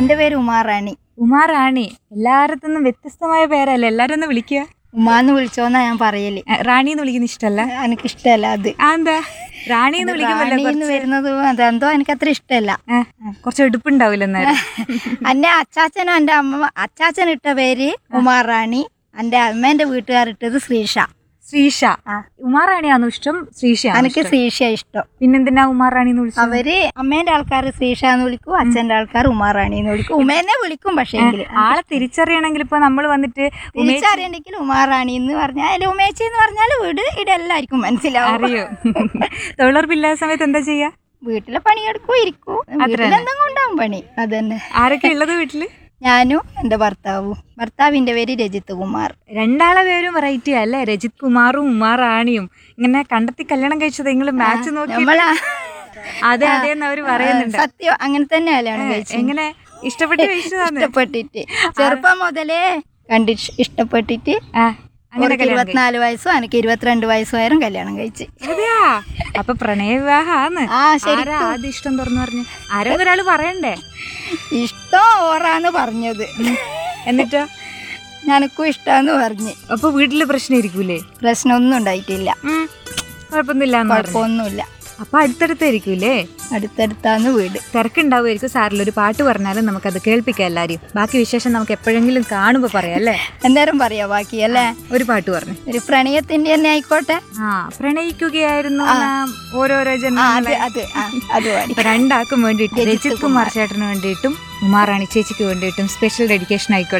എൻ്റെ പേര് ഉമാറാണി ഉമാ റാണി എല്ലായിടത്തുനിന്നും വ്യത്യസ്തമായ പേരല്ലേ എല്ലാരും ഒന്ന് വിളിക്കുക ഉമാന്ന് വിളിച്ചോന്നാ ഞാൻ പറയല് ആ, റാണി എന്ന് വിളിക്കുന്ന ഇഷ്ടമല്ല എനിക്കിഷ്ടമല്ല അത് ആ എന്താ റാണി എന്ന് വിളിക്കുമല്ലോ റാണിന്ന് വരുന്നത് അതെന്തോ എനിക്കത്ര ഇഷ്ടമല്ല കുറച്ച് എടുപ്പുണ്ടാവില്ല അന്നേരം എൻ്റെ അച്ചാച്ചനും എൻ്റെ അമ്മ അച്ചാച്ചൻ ഇട്ട പേര് ഉമാറാണി എൻ്റെ അമ്മേൻ്റെ വീട്ടുകാരിട്ടത് ശ്രീഷ ശ്രീഷ ആ. ഉമാ റാണിയാണോ ഇഷ്ടം ശ്രീഷ എനിക്ക് ശ്രീഷ ഇഷ്ടം പിന്നെന്തിനാ ഉമാ റാണി എന്ന് വിളിച്ചത് അവര് അമ്മേന്റെ ആൾക്കാർ ശ്രീഷ എന്ന് വിളിക്കും അച്ഛന്റെ ആൾക്കാർ ഉമാറാണി എന്ന് വിളിക്കും ഉമേനെ വിളിക്കും പക്ഷേ എങ്കില് ആളെ തിരിച്ചറിയണമെങ്കിൽ ഇപ്പൊ നമ്മൾ വന്നിട്ട് ഉമേ തിരിച്ചറിയണ്ടെങ്കിൽ ഉമാറാണി എന്ന് പറഞ്ഞാൽ അതിൽ ഉമേച്ചി എന്ന് പറഞ്ഞാൽ വീട് ഇവിടെ എല്ലാവർക്കും മനസ്സിലാവും അറിയോ തൊഴിലുറപ്പില്ലാത്ത സമയത്ത് എന്താ ചെയ്യാ വീട്ടിലെ പണിയെടുക്കും ഇരിക്കും വീട്ടിലെന്തെങ്കിലും ഉണ്ടാവും പണി അതന്നെ ആരൊക്കെ ഉള്ളത് വീട്ടില് ഞാനും എൻ്റെ ഭർത്താവും ഭർത്താവിന്റെ പേര് രജിത്ത് കുമാർ രണ്ടാളെ പേരും വെറൈറ്റി അല്ലേ രജിത് കുമാറും ഉമാ റാണിയും ഇങ്ങനെ കണ്ടെത്തി കല്യാണം കഴിച്ചത് നിങ്ങൾ മാച്ച് നോക്കി നമ്മളാ അതെ അതെ എന്ന് അവര് പറയുന്നുണ്ട് സത്യം അങ്ങനെ തന്നെ കല്യാണം കഴിച്ചു എങ്ങനെ ഇഷ്ടപ്പെട്ട് കഴിച്ചതാണ് ഇഷ്ടപ്പെട്ടിട്ട് ചെറുപ്പം മുതലേ കണ്ടി ഇഷ്ടപ്പെട്ടിട്ട് ആ അങ്ങനെ അവർക്ക് ഇരുപത്തിനാല് വയസ്സും എനിക്ക് ഇരുപത്തിരണ്ട് വയസ്സുമായാലും കല്യാണം കഴിച്ച് അതെയാ അപ്പൊ പ്രണയ വിവാഹാന്ന് ആ ശരി ആരാ ആദ്യം ഇഷ്ടം തുറന്നു പറഞ്ഞു ആരെങ്കിലും ഒരാള് പറയണ്ടേ ഇഷ്ടം ഓറാന്ന് പറഞ്ഞത് എന്നിട്ടോ ഞാനക്കും ഇഷ്ടാന്ന് പറഞ്ഞ് അപ്പൊ വീട്ടില് പ്രശ്നം ഇരിക്കൂലേ പ്രശ്നമൊന്നും ഉണ്ടായിട്ടില്ല ഉം, കുഴപ്പമൊന്നുമില്ല എന്ന് പറഞ്ഞു കുഴപ്പമൊന്നുമില്ല അപ്പൊ അടുത്തടുത്തായിരിക്കൂലേ അടുത്തടുത്താന്ന് വീട് തിരക്കുണ്ടാവുമായിരിക്കും സാറിൽ ഒരു പാട്ട് പറഞ്ഞാലും നമുക്കത് കേൾപ്പിക്കാം എല്ലാരെയും ബാക്കി വിശേഷം നമുക്ക് എപ്പോഴെങ്കിലും കാണുമ്പോ പറയാം അല്ലേ എന്തേരം പറയാ ബാക്കി അല്ലേ ഒരു പാട്ട് പറഞ്ഞു ഒരു പ്രണയത്തിന്റെ തന്നെ ആയിക്കോട്ടെ ആ പ്രണയിക്കുകയായിരുന്നു നാം ഓരോരോ ആ അത് ജന്മങ്ങളെ അത് ആ അത് പാടി അപ്പൊ രണ്ടാൾക്കും വേണ്ടിയിട്ട് രജിത് കുമാർ ചേട്ടന് വേണ്ടിയിട്ടും ഉമാറാണി ചേച്ചിക്ക് വേണ്ടിയിട്ടും സ്പെഷ്യൽ ഡെഡിക്കേഷൻ ആയിക്കോട്ടെ